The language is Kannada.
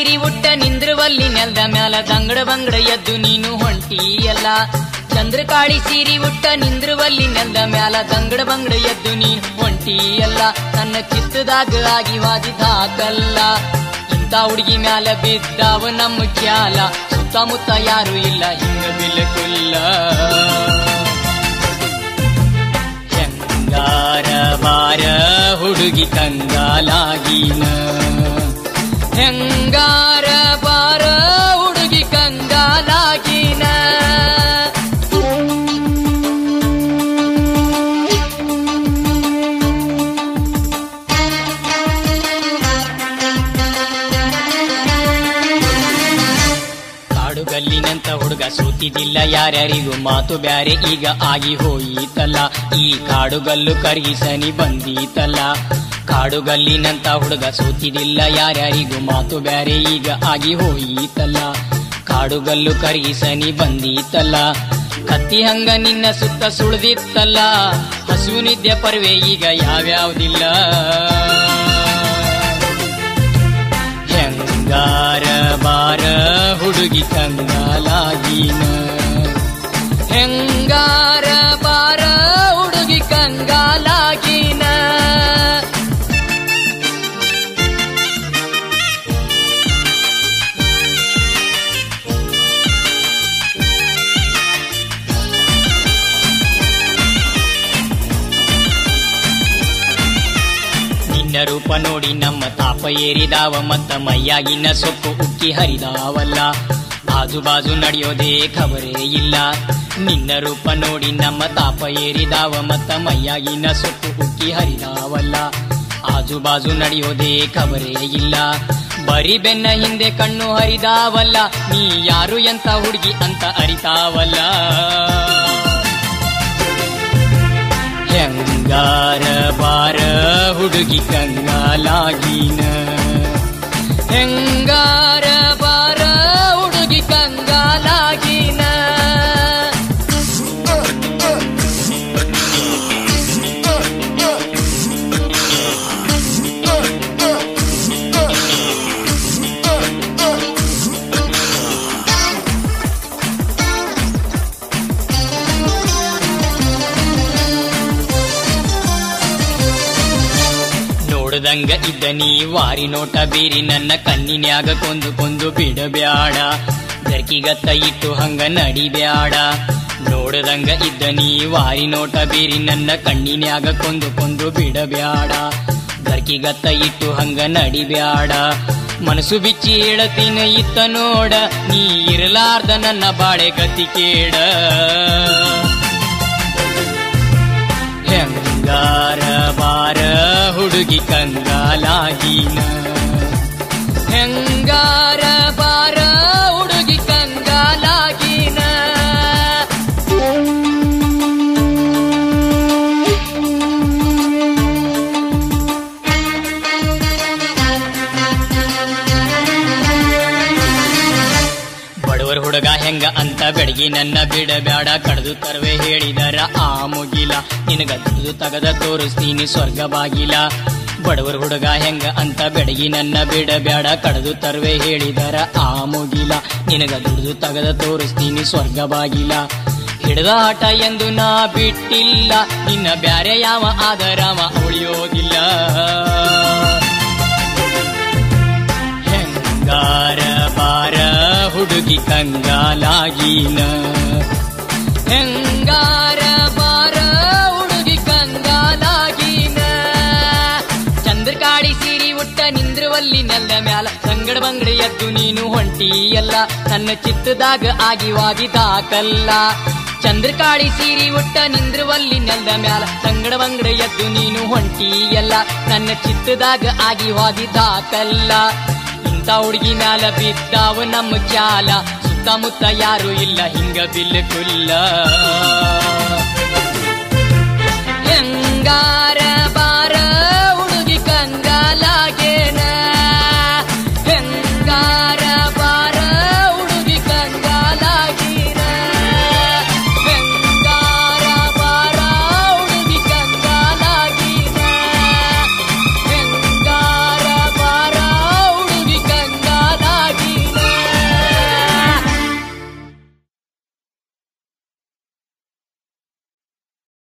ಸೀರಿ ಉಟ್ಟ ನಿಂದ್ರವಲ್ಲಿ ನೆಲ್ದ ಮ್ಯಾಲ ದಂಗಡ ಬಂಗಡ ಎದ್ದು ನೀನು ಹೊಂಟಿಯಲ್ಲ ಚಂದ್ರಕಾಳಿ ಸೀರಿ ಉಟ್ಟ ನಿಂದ್ರವಲ್ಲಿ ನೆಲ್ದ ಮ್ಯಾಲ ದಂಗಡ ಬಂಗಡ ಎದ್ದು ನೀನು ಹೊಂಟಿಯಲ್ಲ ನನ್ನ ಚಿತ್ತದಾಗ ಆಗಿ ವಾದಿದಾಕಲ್ಲ ಇಂಥ ಹುಡುಗಿ ಮ್ಯಾಲ ಬಿದ್ದಾವ ನಮ್ಮ ಖ್ಯಾಲ ಸುತ್ತಮುತ್ತ ಯಾರು ಇಲ್ಲ ಹಿಂಗ ಬಿಲಕುಲ್ಲ ಹೆಂಗಾರ ಬಾರ ಹುಡುಗಿ ಕಂಗಾಲಾಗಿನ ಹೆಂಗಾರ ಬಾರ ಹುಡುಗಿ ಕಂಗಾಲಾಗಿನ ಕಾಡುಗಲ್ಲಿನಂತ ಹುಡುಗ ಸೂತಿದಿಲ್ಲ ಯಾರ್ಯಾರಿಗೂ ಮಾತು ಬ್ಯಾರೆ ಈಗ ಆಗಿ ಹೋಯಿತಲ್ಲ ಈ ಕಾಡುಗಲ್ಲು ಕರಗಿಸನಿ ಬಂದೀತಲ್ಲ ಕಾಡುಗಲ್ಲಿನಂತ ಹುಡುಗ ಸೂತಿದಿಲ್ಲ ಯಾರ್ಯಾರಿಗೂ ಮಾತು ಬ್ಯಾರೆ ಈಗ ಆಗಿ ಹೋಯಿತಲ್ಲ ಕಾಡುಗಲ್ಲು ಕರಗಿಸನಿ ಬಂದೀತಲ್ಲ ಕತ್ತಿ ಹಂಗ ನಿನ್ನ ಸುತ್ತ ಸುಳ್ದಿತ್ತಲ್ಲ ಹಸು ನಿದ್ದೆ ಪರ್ವೆ ಈಗ ಯಾವ್ಯಾವ್ದಿಲ್ಲ ಹೆಂಗಾರ ಬಾರ ಹುಡುಗಿ ಕಂಗಾಲಾಗಿನ ಹೆಂಗಾರ ಬಾರ ಹುಡುಗಿ ಕಂಗಾಲಾಗಿನ ನಿನ್ನ ರೂಪ ನೋಡಿ ನಮ್ಮ ತಾಪ ಏರಿದಾವ ಮತ್ತ ಮೈಯಾಗಿನ ಸೊಕ್ಕು ಉಕ್ಕಿ ಹರಿದಾವಲ್ಲ ಬಾಜು ಬಾಜು ನಡೆಯೋದೇ ಖಬರೇ ಇಲ್ಲ ನಿನ್ನ ರೂಪ ನೋಡಿ ನಮ್ಮ ತಾಪ ಏರಿದಾವ ಮತ್ತ ಮೈಯಾಗಿನ ಸೊಕ್ಕು ಉಕ್ಕಿ ಹರಿದಾವಲ್ಲ ಆಜು ಬಾಜು ನಡೆಯೋದೇ ಖಬರೇ ಇಲ್ಲ ಬರಿ ಬೆನ್ನ ಹಿಂದೆ ಕಣ್ಣು ಹರಿದಾವಲ್ಲ ನೀ ಯಾರು ಎಂತ ಹುಡುಗಿ ಅಂತ ಅರಿತಾವಲ್ಲ ಹೆಂಗಾರ ಬಾರ ಹುಡುಗಿ ಕಂಗಾಲಾಗಿನ ಹೆಂಗಾರ ಬಾರ ಹುಡುಗಿ ಕಂಗಾಲಾಗಿನ ನೋಡ್ದಂಗ ಇದ್ದ ನೀ ವಾರಿ ನೋಟ ಬೀರಿ ನನ್ನ ಕಣ್ಣಿನ್ಯಾಗ ಕೊಂದು ಕೊಂದು ಬಿಡಬ್ಯಾಡ ಬೆರ್ಕಿಗತ್ತ ಇಟ್ಟು ಹಂಗ ನಡಿಬ್ಯಾಡ ನೋಡ್ದಂಗ ಇದ್ದ ನೀ ವಾರಿ ನೋಟ ಬೀರಿ ನನ್ನ ಕಣ್ಣಿನ್ಯಾಗ ಕೊಂದು ಕೊಂದು ಬಿಡಬ್ಯಾಡ ಗರ್ಕಿಗತ್ತ ಇಟ್ಟು ಹಂಗ ನಡಿಬ್ಯಾಡ ಮನಸ್ಸು ಬಿಚ್ಚಿ ಹೇಳತೀನ ಇತ್ತ ನೋಡ ನೀ ಇರಲಾರ್ದ ನನ್ನ ಬಾಳೆ ಗತಿ ಕೇಡ ಹೆಂಗಾರ ಬಾರ ಹುಡುಗಿ ಕಂಗಾಲಾಗಿನ ಹೆಂಗಾರ ಬಾರ ಹುಡುಗಿ ಕಂಗಾಲಾಗಿನ ಬಡವರ ಹುಡುಗ ಹೆಂಗ ಅಂತ ಬೆಡಗಿ ನನ್ನ ಬಿಡಬ್ಯಾಡ ಕಡ್ದು ತರ್ವೆ ಹೇಳಿದರ ಆ ಮುಗಿಲ ನಿನಗ ದುಡ್ದು ತಗದ ತೋರಿಸ್ತೀನಿ ಸ್ವರ್ಗ ಬಾಗಿಲ ಬಡವರ ಹುಡುಗ ಹೆಂಗ ಅಂತ ಬೆಡಗಿ ನನ್ನ ಬಿಡಬ್ಯಾಡ ಕಡ್ದು ತರ್ವೆ ಹೇಳಿದರ ಆ ಮುಗಿಲ ನಿನಗ ದುಡ್ದು ತಗದ ತೋರಿಸ್ತೀನಿ ಸ್ವರ್ಗ ಬಾಗಿಲ ಹಿಡ್ದ ಆಟ ಎಂದು ನಾ ಬಿಟ್ಟಿಲ್ಲ ನಿನ್ನ ಬ್ಯಾರೆ ಯಾವ ಆದರಾಮ ಉಳಿಯೋದಿಲ್ಲ ಹೆಂಗಾರ ಬಾರ ಹುಡುಗಿ ಕಂಗಾಲಾಗಿನ ಹೆಂಗಾರ ಬಾರ ಹುಡುಗಿ ಕಂಗಾಲಾಗಿನ ಚಂದ್ರಕಾಳಿ ಸೀರಿ ಉಟ್ಟ ನಿಂದ್ರವಲ್ಲಿ ನೆಲ್ದ ಮ್ಯಾಲ ಸಂಗಡ ಬಂಗಡ ಎದ್ದು ನೀನು ಹೊಂಟಿಯಲ್ಲ ನನ್ನ ಚಿತ್ತದಾಗ ಆಗಿ ವಾದಿದಾಕಲ್ಲ ಚಂದ್ರಕಾಳಿ ಸೀರಿ ಉಟ್ಟ ನಿಂದ್ರವಲ್ಲಿ ನೆಲ್ದ ಮ್ಯಾಲ ಸಂಗಡ ಬಂಗಡ ಎದ್ದು ನೀನು ಹೊಂಟಿಯಲ್ಲ ನನ್ನ ಚಿತ್ತದಾಗ ಆಗಿ ವಾದಿದಾಕಲ್ಲ ಇಂಥ ಹುಡುಗಿ ಮ್ಯಾಲ ಬಿದ್ದಾವ ನಮ್ಮ ಚಾಲ ಸುತ್ತಮುತ್ತ ಯಾರು ಇಲ್ಲ ಹಿಂಗ ಬಿಲ್ಕುಲ್ಲ ಹೆಂಗಾರ